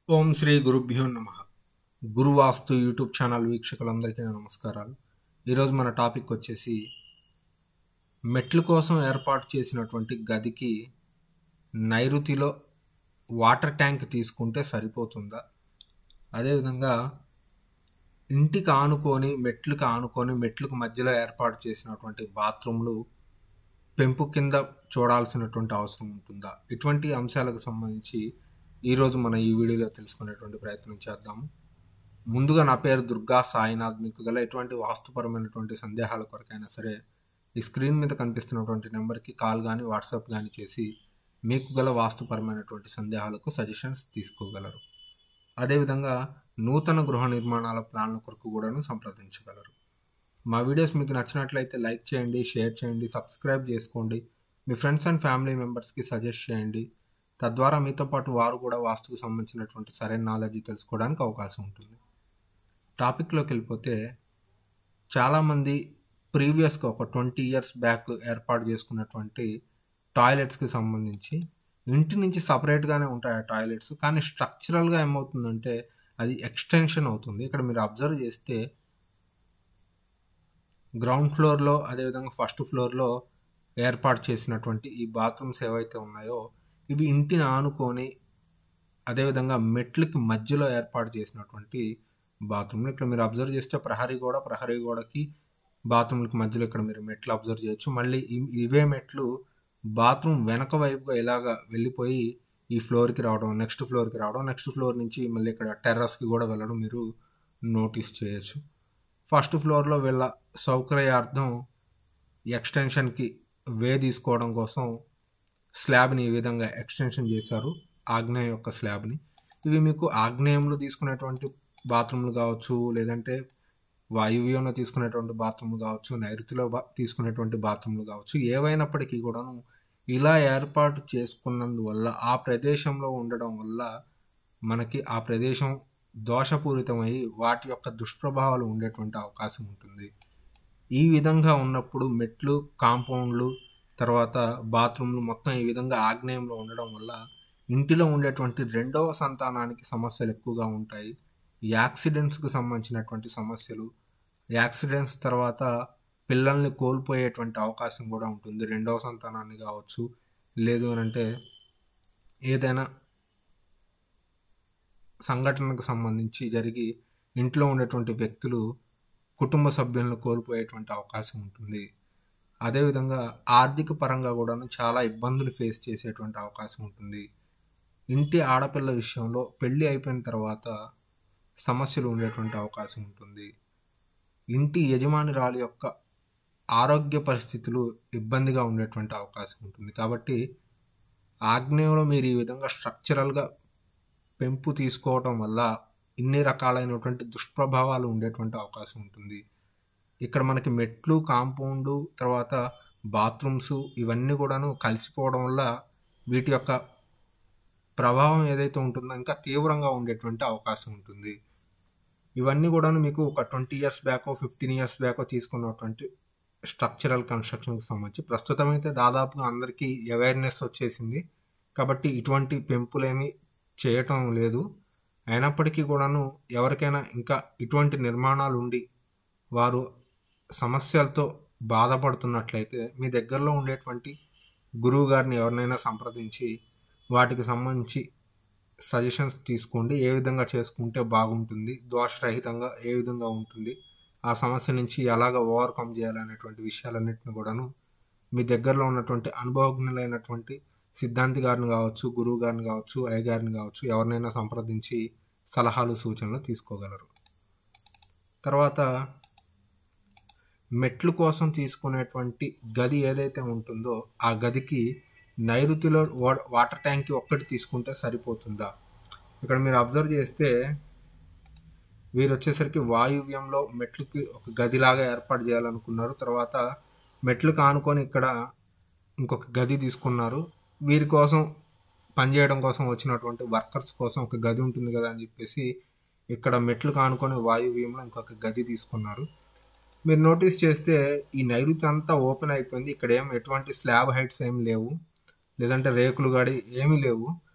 ఓం శ్రీ గురుభ్యో నమ గురువాస్తు YouTube channel వీక్షకులందరికీ నా నమస్కారాలు ఈరోజు మన టాపిక్ వచ్చేసి మెట్ల కోసం ఏర్పాటు చేసినటువంటి గదికి నైరుతిలో వాటర్ ట్యాంక్ తీసుకుంటే సరిపోతుందా అదేవిధంగా ఇంటికి ఆనుకొని మెట్లకు ఆనుకొని మెట్లకు మధ్యలో ఏర్పాటు చేసినటువంటి బాత్రూమ్లు పెంపు కింద చూడాల్సినటువంటి అవసరం ఉంటుందా ఇటువంటి అంశాలకు సంబంధించి ఈరోజు మనం ఈ వీడియోలో తెలుసుకునేటువంటి ప్రయత్నం చేద్దాము ముందుగా నా పేరు దుర్గా సాయినాథ్ మీకు గల ఎటువంటి వాస్తుపరమైనటువంటి సందేహాల కొరకైనా సరే ఈ స్క్రీన్ మీద కనిపిస్తున్నటువంటి నెంబర్కి కాల్ కానీ వాట్సాప్ కానీ చేసి మీకు గల వాస్తుపరమైనటువంటి సందేహాలకు సజెషన్స్ తీసుకోగలరు అదేవిధంగా నూతన గృహ నిర్మాణాల ప్లాన్ల కొరకు కూడాను సంప్రదించగలరు మా వీడియోస్ మీకు నచ్చినట్లయితే లైక్ చేయండి షేర్ చేయండి సబ్స్క్రైబ్ చేసుకోండి మీ ఫ్రెండ్స్ అండ్ ఫ్యామిలీ మెంబర్స్కి సజెస్ట్ చేయండి తద్వారా మీతో పాటు వారు కూడా వాస్తుకు సంబంధించినటువంటి సరైన నాలెడ్జ్ తెలుసుకోవడానికి అవకాశం ఉంటుంది టాపిక్లోకి వెళ్ళిపోతే చాలామంది ప్రీవియస్గా ఒక ట్వంటీ ఇయర్స్ బ్యాక్ ఏర్పాటు చేసుకున్నటువంటి టాయిలెట్స్కి సంబంధించి ఇంటి నుంచి సపరేట్గానే ఉంటాయి ఆ టాయిలెట్స్ కానీ స్ట్రక్చరల్గా ఏమవుతుందంటే అది ఎక్స్టెన్షన్ అవుతుంది ఇక్కడ మీరు అబ్జర్వ్ చేస్తే గ్రౌండ్ ఫ్లోర్లో అదేవిధంగా ఫస్ట్ ఫ్లోర్లో ఏర్పాటు చేసినటువంటి ఈ బాత్రూమ్స్ ఏవైతే ఉన్నాయో ఇవి ఇంటిని ఆనుకొని అదేవిధంగా మెట్లకి మధ్యలో ఏర్పాటు చేసినటువంటి బాత్రూమ్లు ఇక్కడ మీరు అబ్జర్వ్ చేస్తే ప్రహరీ గోడ ప్రహరీ గోడకి బాత్రూమ్లకి మధ్యలో ఇక్కడ మీరు మెట్లు అబ్జర్వ్ చేయొచ్చు మళ్ళీ ఇ- ఇవే మెట్లు బాత్రూమ్ వెనక వైపుగా ఇలాగ వెళ్ళిపోయి ఈ ఫ్లోర్కి రావడం నెక్స్ట్ ఫ్లోర్కి రావడం నెక్స్ట్ ఫ్లోర్ నుంచి మళ్ళీ ఇక్కడ టెర్రస్కి కూడా వెళ్ళడం మీరు నోటీస్ చేయొచ్చు ఫస్ట్ ఫ్లోర్లో వీళ్ళ సౌకర్యార్థం ఎక్స్టెన్షన్కి వే తీసుకోవడం కోసం స్లాబ్ని ఈ విధంగా ఎక్స్టెన్షన్ చేశారు ఆగ్నేయం యొక్క స్లాబ్ని ఇవి మీకు ఆగ్నేయంలో తీసుకునేటువంటి బాత్రూమ్లు కావచ్చు లేదంటే వాయువ్యంలో తీసుకునేటువంటి బాత్రూమ్లు కావచ్చు నైరుతిలో బా తీసుకునేటువంటి బాత్రూమ్లు కావచ్చు ఏవైనప్పటికీ కూడాను ఇలా ఏర్పాటు చేసుకున్నందువల్ల ఆ ప్రదేశంలో ఉండడం వల్ల మనకి ఆ ప్రదేశం దోషపూరితమై వాటి యొక్క దుష్ప్రభావాలు ఉండేటువంటి అవకాశం ఉంటుంది ఈ విధంగా ఉన్నప్పుడు మెట్లు కాంపౌండ్లు తర్వాత బాత్రూమ్లు మొత్తం ఈ విధంగా ఆగ్నేయంలో ఉండడం వల్ల ఇంటిలో ఉండేటువంటి రెండవ సంతానానికి సమస్యలు ఎక్కువగా ఉంటాయి యాక్సిడెంట్స్కి సంబంధించినటువంటి సమస్యలు యాక్సిడెంట్స్ తర్వాత పిల్లల్ని కోల్పోయేటువంటి అవకాశం కూడా ఉంటుంది రెండవ సంతానాన్ని కావచ్చు లేదు అని అంటే ఏదైనా సంఘటనకు సంబంధించి జరిగి ఇంట్లో ఉండేటువంటి వ్యక్తులు కుటుంబ సభ్యులను కోల్పోయేటువంటి అవకాశం ఉంటుంది అదేవిధంగా ఆర్థిక పరంగా కూడాను చాలా ఇబ్బందులు ఫేస్ చేసేటువంటి అవకాశం ఉంటుంది ఇంటి ఆడపిల్ల విషయంలో పెళ్ళి అయిపోయిన తర్వాత సమస్యలు ఉండేటువంటి అవకాశం ఉంటుంది ఇంటి యజమానురాలి యొక్క ఆరోగ్య పరిస్థితులు ఇబ్బందిగా ఉండేటువంటి అవకాశం ఉంటుంది కాబట్టి ఆగ్నేయంలో మీరు ఈ విధంగా స్ట్రక్చరల్గా పెంపు తీసుకోవటం వల్ల ఇన్ని రకాలైనటువంటి దుష్ప్రభావాలు ఉండేటువంటి అవకాశం ఉంటుంది ఇక్కడ మనకి మెట్లు కాంపౌండ్ తర్వాత బాత్రూమ్స్ ఇవన్నీ కూడాను కలిసిపోవడం వల్ల వీటి యొక్క ప్రభావం ఏదైతే ఉంటుందో ఇంకా తీవ్రంగా ఉండేటువంటి అవకాశం ఉంటుంది ఇవన్నీ కూడాను మీకు ఒక ట్వంటీ ఇయర్స్ బ్యాకో ఫిఫ్టీన్ ఇయర్స్ బ్యాకో తీసుకున్నటువంటి స్ట్రక్చరల్ కన్స్ట్రక్షన్కి సంబంధించి ప్రస్తుతం అయితే దాదాపుగా అందరికీ అవేర్నెస్ వచ్చేసింది కాబట్టి ఇటువంటి పెంపులేమి చేయటం లేదు అయినప్పటికీ కూడాను ఎవరికైనా ఇంకా ఇటువంటి నిర్మాణాలు ఉండి వారు సమస్యలతో బాధపడుతున్నట్లయితే మీ దగ్గరలో ఉండేటువంటి గురువు గారిని ఎవరినైనా సంప్రదించి వాటికి సంబంధించి సజెషన్స్ తీసుకోండి ఏ విధంగా చేసుకుంటే బాగుంటుంది దోషరహితంగా ఏ విధంగా ఉంటుంది ఆ సమస్య నుంచి ఎలాగ ఓవర్కమ్ చేయాలనేటువంటి విషయాలన్నింటిని కూడాను మీ దగ్గరలో ఉన్నటువంటి అనుభవజ్ఞులైనటువంటి సిద్ధాంతి గారిని కావచ్చు గురువు గారిని కావచ్చు అయ్య గారిని కావచ్చు ఎవరినైనా సంప్రదించి సలహాలు సూచనలు తీసుకోగలరు తర్వాత మెట్లు కోసం తీసుకునేటువంటి గది ఏదైతే ఉంటుందో ఆ గదికి నైరుతిలో వా- వాటర్ ట్యాంక్ ఒక్కటి తీసుకుంటే సరిపోతుందా ఇక్కడ మీరు అబ్జర్వ్ చేస్తే వీరు వచ్చేసరికి వాయువ్యంలో మెట్లకి ఒక గదిలాగా ఏర్పాటు చేయాలనుకున్నారు తర్వాత మెట్లు కానుకొని ఇక్కడ ఇంకొక గది తీసుకున్నారు వీరి కోసం పనిచేయడం కోసం వచ్చినటువంటి వర్కర్స్ కోసం ఒక గది ఉంటుంది కదా అని చెప్పేసి ఇక్కడ మెట్లు కానుకొని వాయువ్యంలో ఇంకొక గది తీసుకున్నారు మీరు నోటీస్ చేస్తే ఈ నైరుతి అంతా ఓపెన్ అయిపోయింది ఇక్కడ ఏం ఎటువంటి స్లాబ్ హైట్స్ ఏం లేవు లేదంటే రేకులు గాడి ఏమీ లేవు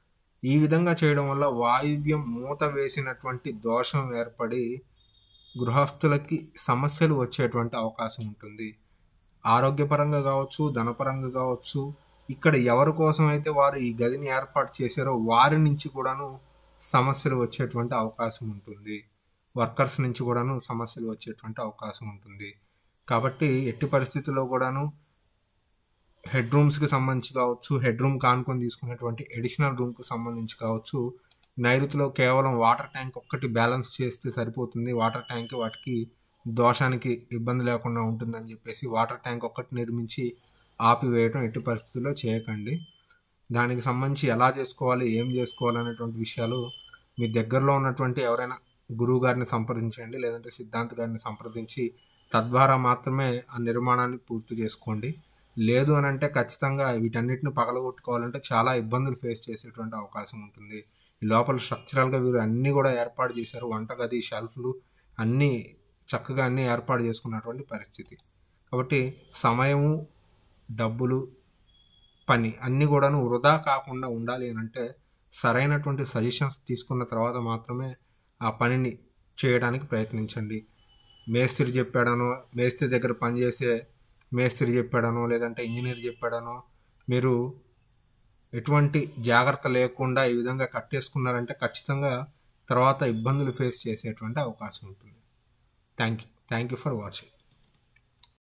ఈ విధంగా చేయడం వల్ల వాయువ్యం మూత వేసినటువంటి దోషం ఏర్పడి గృహస్థులకి సమస్యలు వచ్చేటువంటి అవకాశం ఉంటుంది ఆరోగ్యపరంగా కావచ్చు ధనపరంగా కావచ్చు ఇక్కడ ఎవరి కోసం అయితే వారు ఈ గదిని ఏర్పాటు చేశారో వారి నుంచి కూడాను సమస్యలు వచ్చేటువంటి అవకాశం ఉంటుంది వర్కర్స్ నుంచి కూడాను సమస్యలు వచ్చేటువంటి అవకాశం ఉంటుంది కాబట్టి ఎట్టి పరిస్థితుల్లో కూడాను హెడ్ రూమ్స్కి సంబంధించి కావచ్చు హెడ్ రూమ్ కానుకొని తీసుకునేటువంటి ఎడిషనల్ రూమ్కి సంబంధించి కావచ్చు నైరుతిలో కేవలం వాటర్ ట్యాంక్ ఒక్కటి బ్యాలెన్స్ చేస్తే సరిపోతుంది వాటర్ ట్యాంక్ వాటికి దోషానికి ఇబ్బంది లేకుండా ఉంటుందని చెప్పేసి వాటర్ ట్యాంక్ ఒక్కటి నిర్మించి ఆపివేయడం ఎట్టి పరిస్థితుల్లో చేయకండి దానికి సంబంధించి ఎలా చేసుకోవాలి ఏం చేసుకోవాలి అనేటువంటి విషయాలు మీ దగ్గరలో ఉన్నటువంటి ఎవరైనా గురువు గారిని సంప్రదించండి లేదంటే సిద్ధాంత్ గారిని సంప్రదించి తద్వారా మాత్రమే ఆ నిర్మాణాన్ని పూర్తి చేసుకోండి లేదు అని అంటే ఖచ్చితంగా వీటన్నిటిని పగలగొట్టుకోవాలంటే చాలా ఇబ్బందులు ఫేస్ చేసేటువంటి అవకాశం ఉంటుంది ఈ లోపల స్ట్రక్చరల్గా వీరు అన్నీ కూడా ఏర్పాటు చేశారు వంటగది షెల్ఫ్లు అన్నీ చక్కగా అన్నీ ఏర్పాటు చేసుకున్నటువంటి పరిస్థితి కాబట్టి సమయము డబ్బులు పని అన్నీ కూడాను వృధా కాకుండా ఉండాలి అని అంటే సరైనటువంటి సజెషన్స్ తీసుకున్న తర్వాత మాత్రమే ఆ పనిని చేయడానికి ప్రయత్నించండి మేస్త్రి చెప్పాడనో మేస్త్రి దగ్గర పనిచేసే మేస్త్రి చెప్పాడనో లేదంటే ఇంజనీర్ చెప్పాడనో మీరు ఎటువంటి జాగ్రత్త లేకుండా ఈ విధంగా కట్టేసుకున్నారంటే ఖచ్చితంగా తర్వాత ఇబ్బందులు ఫేస్ చేసేటువంటి అవకాశం ఉంటుంది thank you thank you for watching